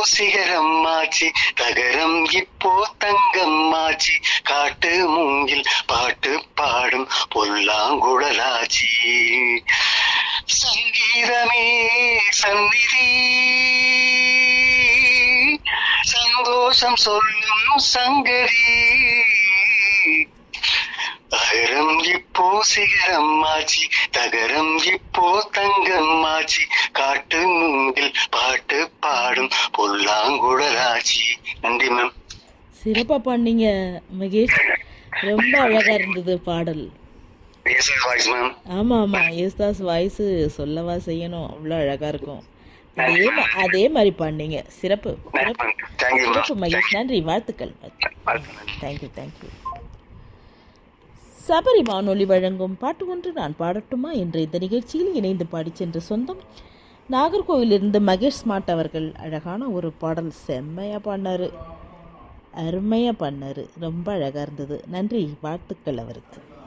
சிகரம் ஆச்சு தகரம் இப்போ தங்கம் ஆச்சு காட்டு மூங்கில் பாட்டு பாடும் பொல்லாங்குழலாச்சி சங்கீதமே சந்நிதி சந்தோஷம் சொல்லும் சங்கதி அகரம் இப்போ சிகரம் ஆச்சு தகரம் இப்போ தங்கம் ஆச்சு காட்டு மூங்கில் பாட்டு பாடும் பொல்லாங்குழலாச்சி நன்றி மேம் சிறப்பாக பண்ணீங்க மகேஷ் ரொம்ப அழகாக இருந்தது பாடல் வாய்ஸ் மேம் ஆமாம் ஆமாம் யேசுதாஸ் வாய்ஸு சொல்லவா செய்யணும் அவ்வளோ அழகாக இருக்கும் அதே மா- அதே மாதிரி பண்ணீங்க சிறப்பு சிறப்பு தேங்க்யூ சிறப்பு மேம் மகேஷ் நன்றி வாழ்த்துக்கள் தேங்க்யூ தேங்க்யூ சபரி வானொலி வழங்கும் பாட்டு ஒன்று நான் பாடட்டுமா என்ற இந்த நிகழ்ச்சியில் இணைந்து பாடிச் சென்ற சொந்தம் நாகர்கோவிலிருந்து மகேஷ் ஸ்மார்ட் அவர்கள் அழகான ஒரு பாடல் செம்மையாக பாடினாரு அருமையாக பண்ணார் ரொம்ப அழகாக இருந்தது நன்றி வாழ்த்துக்கள் அவருக்கு